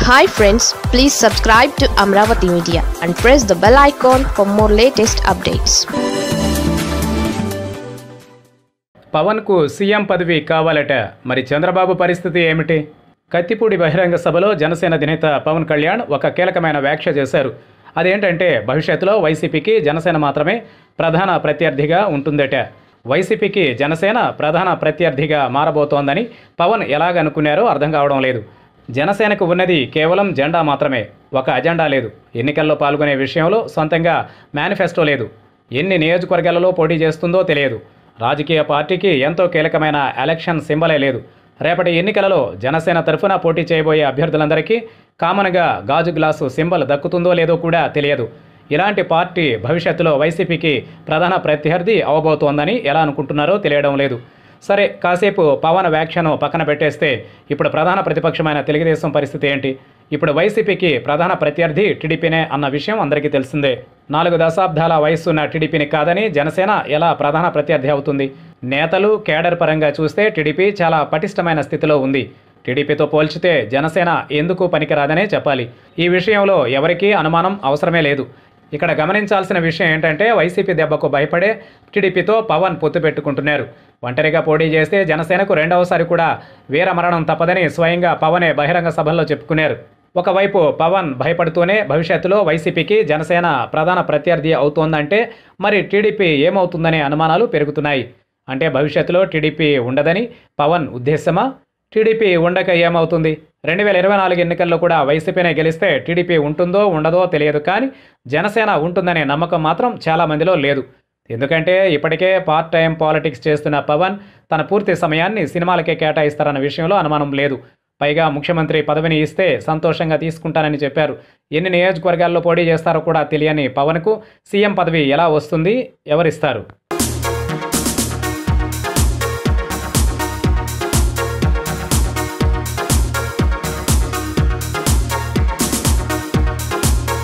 hi friends please subscribe to Amaravati media and press the bell icon for more latest updates పవన్కు CM పదవి కావాలట మరి చంద్రబాబు పరిస్థితి ఏమిటి కత్తిపూడి బహిరంగ సభలో జనసేన అధినేత పవన్ కళ్యాణ్ ఒక కీలకమైన వ్యాఖ్య చేశారు అదేంటంటే భవిష్యత్తులో వైసీపీకి జనసేన మాత్రమే ప్రధాన ప్రత్యర్థిగా ఉంటుందట వైసీపీకి జనసేన ప్రధాన ప్రత్యర్థిగా మారబోతోందని పవన్ ఎలాగనుకున్నారో అర్థం కావడం లేదు జనసేనకు ఉన్నది కేవలం జెండా మాత్రమే ఒక అజెండా లేదు ఎన్నికల్లో పాల్గొనే విషయంలో సొంతంగా మేనిఫెస్టో లేదు ఎన్ని నియోజకవర్గాలలో పోటీ చేస్తుందో తెలియదు రాజకీయ పార్టీకి ఎంతో కీలకమైన ఎలక్షన్ సింబలే లేదు రేపటి ఎన్నికలలో జనసేన తరఫున పోటీ చేయబోయే అభ్యర్థులందరికీ కామన్గా గాజు గ్లాసు సింబల్ దక్కుతుందో లేదో కూడా తెలియదు ఇలాంటి పార్టీ భవిష్యత్తులో వైసీపీకి ప్రధాన ప్రత్యర్థి అవబోతోందని ఎలా అనుకుంటున్నారో తెలియడం లేదు సరే కాసేపు పవన్ వ్యాఖ్యను పక్కన పెట్టేస్తే ఇప్పుడు ప్రధాన ప్రతిపక్షమైన తెలుగుదేశం పరిస్థితి ఏంటి ఇప్పుడు వైసీపీకి ప్రధాన ప్రత్యర్థి టీడీపీనే అన్న విషయం అందరికీ తెలిసిందే నాలుగు దశాబ్దాల వయస్సున్న టీడీపీని కాదని జనసేన ఎలా ప్రధాన ప్రత్యర్థి అవుతుంది నేతలు కేడర్ పరంగా చూస్తే టీడీపీ చాలా పటిష్టమైన స్థితిలో ఉంది టీడీపీతో పోల్చితే జనసేన ఎందుకు పనికిరాదనే చెప్పాలి ఈ విషయంలో ఎవరికీ అనుమానం అవసరమే లేదు ఇక్కడ గమనించాల్సిన విషయం ఏంటంటే వైసీపీ దెబ్బకు భయపడే టీడీపీతో పవన్ పొత్తు పెట్టుకుంటున్నారు ఒంటరిగా పోటీ చేస్తే జనసేనకు రెండవసారి కూడా వీరమరణం తప్పదని స్వయంగా పవనే బహిరంగ సభల్లో చెప్పుకున్నారు ఒకవైపు పవన్ భయపడుతూనే భవిష్యత్తులో వైసీపీకి జనసేన ప్రధాన ప్రత్యర్థి అవుతోందంటే మరి టీడీపీ ఏమవుతుందనే అనుమానాలు పెరుగుతున్నాయి అంటే భవిష్యత్తులో టీడీపీ ఉండదని పవన్ ఉద్దేశమా టీడీపీ ఉండక ఏమవుతుంది రెండు వేల ఇరవై నాలుగు ఎన్నికల్లో కూడా వైసీపీనే గెలిస్తే టీడీపీ ఉంటుందో ఉండదో తెలియదు కానీ జనసేన ఉంటుందనే నమ్మకం మాత్రం చాలా మందిలో లేదు ఎందుకంటే ఇప్పటికే పార్ట్ టైం పాలిటిక్స్ చేస్తున్న పవన్ తన పూర్తి సమయాన్ని సినిమాలకే కేటాయిస్తారన్న విషయంలో అనుమానం లేదు పైగా ముఖ్యమంత్రి పదవిని ఇస్తే సంతోషంగా తీసుకుంటానని చెప్పారు ఎన్ని నియోజకవర్గాల్లో పోటీ చేస్తారో కూడా తెలియని పవన్కు సీఎం పదవి ఎలా వస్తుంది ఎవరిస్తారు